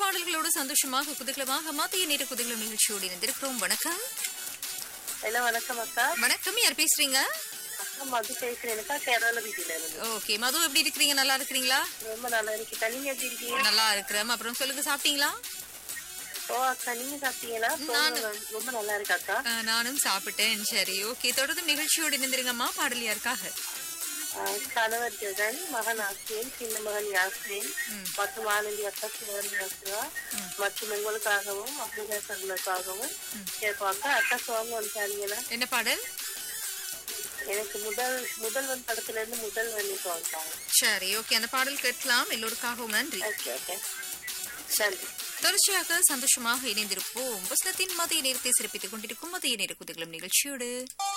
பாடல்களோடு சந்தோஷமாக குதூகலமாக மத்திய நேர குதூகலம் நிகழ்ச்சியோடு இணைந்திருக்கிறோம் வணக்கம் ஹலோ வணக்கம் அக்கா வணக்கம் யார் பேசுறீங்க அக்கா மது பேசுறேன்க்கா கேரள வீட்டில இருந்து ஓகே மது எப்படி இருக்கிறீங்க நல்லா இருக்கிறீங்களா ரொம்ப நல்லா இருக்கு நீங்க எப்படி இருக்கீங்க நல்லா இருக்கிறேன் அப்புறம் சொல்லுங்க சாப்பிட்டீங்களா ஓ அக்கா நீங்க சாப்பிட்டீங்களா நானு. ரொம்ப- ரொம்ப நல்லா இருக்கு அக்கா அஹ், நானும் சாப்பிட்டேன் சரி ஓகே தொடர்ந்து நிகழ்ச்சியோடு இணைந்திருங்கம்மா பாடல் யாருக்காக ஆஹ் கணவர் ஜெகன் மகன் ஆசிரியன் சின்ன மகன் யாஸ்ரீன் மற்றும் ஆனந்தி அக்கா சிவன் யாஸ்ரா மற்றும் உங்களுக்காகவும் அப்துல்லா சர்மக்காகவும் கேட்போம் அக்கா அக்கா சோங்க வந்துட்டாங்களா என்ன பாடல் எனக்கு முதல் முதல்வன் படத்துல இருந்து முதல்வன் அக்கா சரி ஓகே அந்த பாடல் கேட்கலாம் எல்லோருக்காகவும் நன்றி ஓகே ஓகே நன்றி தொடர்ச்சியாக சந்தோஷமாக இணைந்திருப்போம் வசனத்தின் மதிய நேரத்தை சிறப்பித்துக் கொண்டிருக்கும் மதிய நேர குதகலம் நிகழ்ச்சியோடு